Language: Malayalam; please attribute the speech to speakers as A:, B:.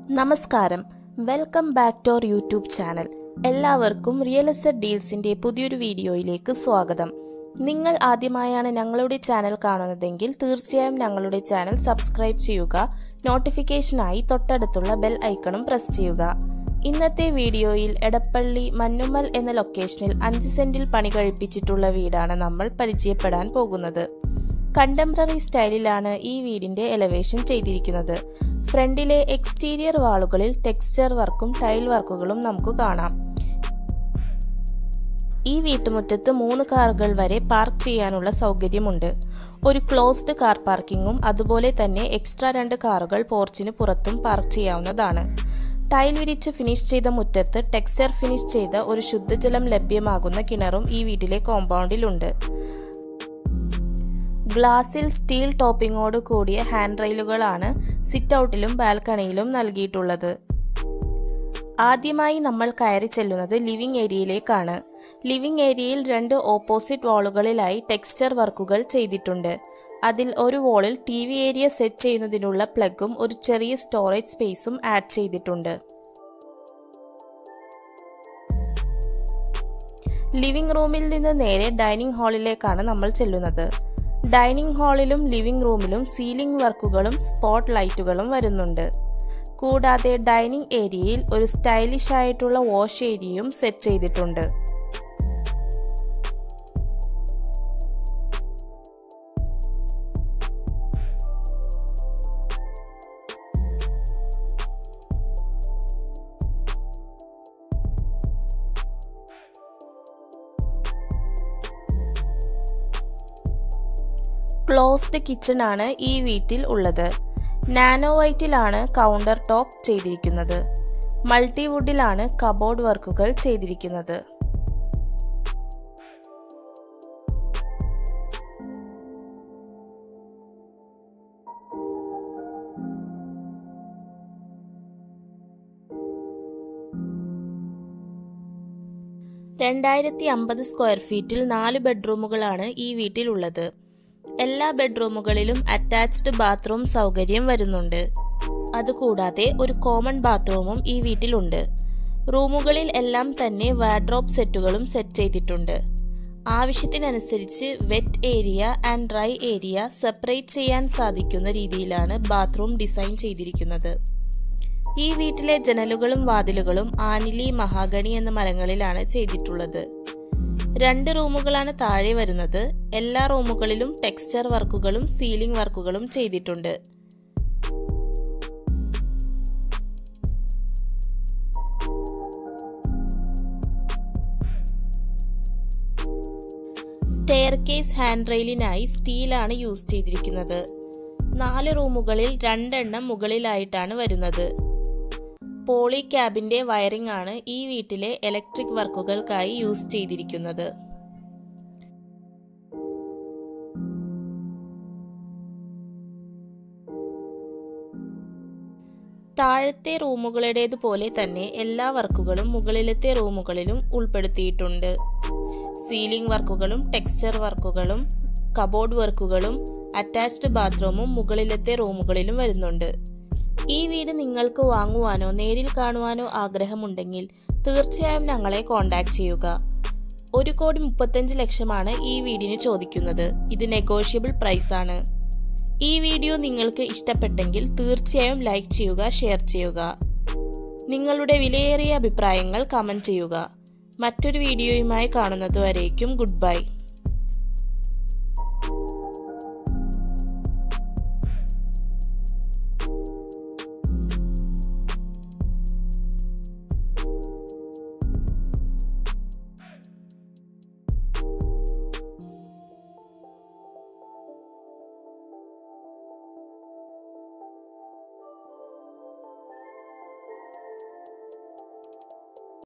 A: നമസ്കാരം welcome back to our YouTube channel എല്ലാവർക്കും റിയൽ എസ്റ്റേറ്റ് ഡീൽസിൻ്റെ പുതിയൊരു വീഡിയോയിലേക്ക് സ്വാഗതം നിങ്ങൾ ആദ്യമായാണ് ഞങ്ങളുടെ ചാനൽ കാണുന്നതെങ്കിൽ തീർച്ചയായും ഞങ്ങളുടെ ചാനൽ സബ്സ്ക്രൈബ് ചെയ്യുക നോട്ടിഫിക്കേഷനായി തൊട്ടടുത്തുള്ള ബെൽ ഐക്കണും പ്രസ് ചെയ്യുക ഇന്നത്തെ വീഡിയോയിൽ എടപ്പള്ളി മന്നുമ്മൽ എന്ന ലൊക്കേഷനിൽ അഞ്ച് സെന്റിൽ പണി കഴിപ്പിച്ചിട്ടുള്ള വീടാണ് നമ്മൾ പരിചയപ്പെടാൻ പോകുന്നത് കണ്ടംപററി സ്റ്റൈലിലാണ് ഈ വീടിന്റെ എലവേഷൻ ചെയ്തിരിക്കുന്നത് ഫ്രണ്ടിലെ എക്സ്റ്റീരിയർ വാളുകളിൽ ടെക്സ്ചർ വർക്കും ടൈൽ വർക്കുകളും നമുക്ക് കാണാം ഈ വീട്ടുമുറ്റത്ത് മൂന്ന് കാറുകൾ വരെ പാർക്ക് ചെയ്യാനുള്ള സൗകര്യമുണ്ട് ഒരു ക്ലോസ്ഡ് കാർ പാർക്കിങ്ങും അതുപോലെ തന്നെ എക്സ്ട്രാ രണ്ട് കാറുകൾ പോർച്ചിന് പുറത്തും പാർക്ക് ചെയ്യാവുന്നതാണ് ടൈൽ വിരിച്ച് ഫിനിഷ് ചെയ്ത മുറ്റത്ത് ടെക്സ്ചർ ഫിനിഷ് ചെയ്ത ഒരു ശുദ്ധജലം ലഭ്യമാകുന്ന കിണറും ഈ വീട്ടിലെ കോമ്പൗണ്ടിലുണ്ട് ഗ്ലാസിൽ സ്റ്റീൽ ടോപ്പിങ്ങോട് കൂടിയ ഹാൻഡ് റെയിലുകളാണ് സിറ്റ് ഔട്ടിലും ബാൽക്കണിയിലും നൽകിയിട്ടുള്ളത് ആദ്യമായി നമ്മൾ കയറി ചെല്ലുന്നത് ലിവിംഗ് ഏരിയയിലേക്കാണ് ലിവിംഗ് ഏരിയയിൽ രണ്ട് ഓപ്പോസിറ്റ് വാളുകളിലായി ടെക്സ്ചർ വർക്കുകൾ ചെയ്തിട്ടുണ്ട് അതിൽ ഒരു വാളിൽ ടി വി ഏരിയ സെറ്റ് ചെയ്യുന്നതിനുള്ള പ്ലഗും ഒരു ചെറിയ സ്റ്റോറേജ് സ്പേസും ആഡ് ചെയ്തിട്ടുണ്ട് ലിവിംഗ് റൂമിൽ നിന്ന് നേരെ ഡൈനിങ് ഹാളിലേക്കാണ് നമ്മൾ ചെല്ലുന്നത് ഡൈനിങ് ഹാളിലും ലിവിംഗ് റൂമിലും സീലിംഗ് വർക്കുകളും സ്പോട്ട് ലൈറ്റുകളും വരുന്നുണ്ട് കൂടാതെ ഡൈനിങ് ഏരിയയിൽ ഒരു സ്റ്റൈലിഷ് ആയിട്ടുള്ള വാഷ് ഏരിയയും സെറ്റ് ചെയ്തിട്ടുണ്ട് ക്ലോസ്ഡ് കിച്ചൺ ആണ് ഈ വീട്ടിൽ ഉള്ളത് നാനോ വൈറ്റിലാണ് കൗണ്ടർ ടോപ്പ് ചെയ്തിരിക്കുന്നത് മൾട്ടിവുഡിലാണ് കബോർഡ് വർക്കുകൾ ചെയ്തിരിക്കുന്നത് രണ്ടായിരത്തി അമ്പത് സ്ക്വയർ ഫീറ്റിൽ നാല് ബെഡ്റൂമുകളാണ് ഈ വീട്ടിലുള്ളത് എല്ലാ ബെഡ്റൂമുകളിലും അറ്റാച്ച്ഡ് ബാത്റൂം സൗകര്യം വരുന്നുണ്ട് അതുകൂടാതെ ഒരു കോമൺ ബാത്റൂമും ഈ വീട്ടിലുണ്ട് റൂമുകളിൽ എല്ലാം തന്നെ വാർഡ്രോബ് സെറ്റുകളും സെറ്റ് ചെയ്തിട്ടുണ്ട് ആവശ്യത്തിനനുസരിച്ച് wet area and dry area separate ചെയ്യാൻ സാധിക്കുന്ന രീതിയിലാണ് ബാത്റൂം ഡിസൈൻ ചെയ്തിരിക്കുന്നത് ഈ വീട്ടിലെ ജനലുകളും വാതിലുകളും ആനിലി മഹാഗണി എന്ന മരങ്ങളിലാണ് ചെയ്തിട്ടുള്ളത് രണ്ട് റൂമുകളാണ് താഴെ വരുന്നത് എല്ലാ റൂമുകളിലും ടെക്സ്ചർ വർക്കുകളും സീലിംഗ് വർക്കുകളും ചെയ്തിട്ടുണ്ട് സ്റ്റെയർ കേസ് ഹാൻഡ് റെയിലിനായി സ്റ്റീലാണ് യൂസ് ചെയ്തിരിക്കുന്നത് നാല് റൂമുകളിൽ രണ്ടെണ്ണം മുകളിലായിട്ടാണ് വരുന്നത് പോളി ക്യാബിന്റെ വയറിംഗ് ആണ് ഈ വീട്ടിലെ ഇലക്ട്രിക് വർക്കുകൾക്കായി യൂസ് ചെയ്തിരിക്കുന്നത് താഴത്തെ റൂമുകളുടേതുപോലെ തന്നെ എല്ലാ വർക്കുകളും മുകളിലത്തെ റൂമുകളിലും ഉൾപ്പെടുത്തിയിട്ടുണ്ട് സീലിംഗ് വർക്കുകളും ടെക്സ്ചർ വർക്കുകളും കബോർഡ് വർക്കുകളും അറ്റാച്ച്ഡ് ബാത്റൂമും മുകളിലത്തെ റൂമുകളിലും വരുന്നുണ്ട് ഈ വീട് നിങ്ങൾക്ക് വാങ്ങുവാനോ നേരിൽ കാണുവാനോ ആഗ്രഹമുണ്ടെങ്കിൽ തീർച്ചയായും ഞങ്ങളെ കോൺടാക്ട് ചെയ്യുക ഒരു കോടി മുപ്പത്തഞ്ച് ലക്ഷമാണ് ഈ വീടിന് ചോദിക്കുന്നത് ഇത് നെഗോഷ്യബിൾ പ്രൈസ് ആണ് ഈ വീഡിയോ നിങ്ങൾക്ക് ഇഷ്ടപ്പെട്ടെങ്കിൽ തീർച്ചയായും ലൈക്ക് ചെയ്യുക ഷെയർ ചെയ്യുക നിങ്ങളുടെ വിലയേറിയ അഭിപ്രായങ്ങൾ കമന്റ് ചെയ്യുക മറ്റൊരു വീഡിയോയുമായി കാണുന്നതുവരേക്കും ഗുഡ് ബൈ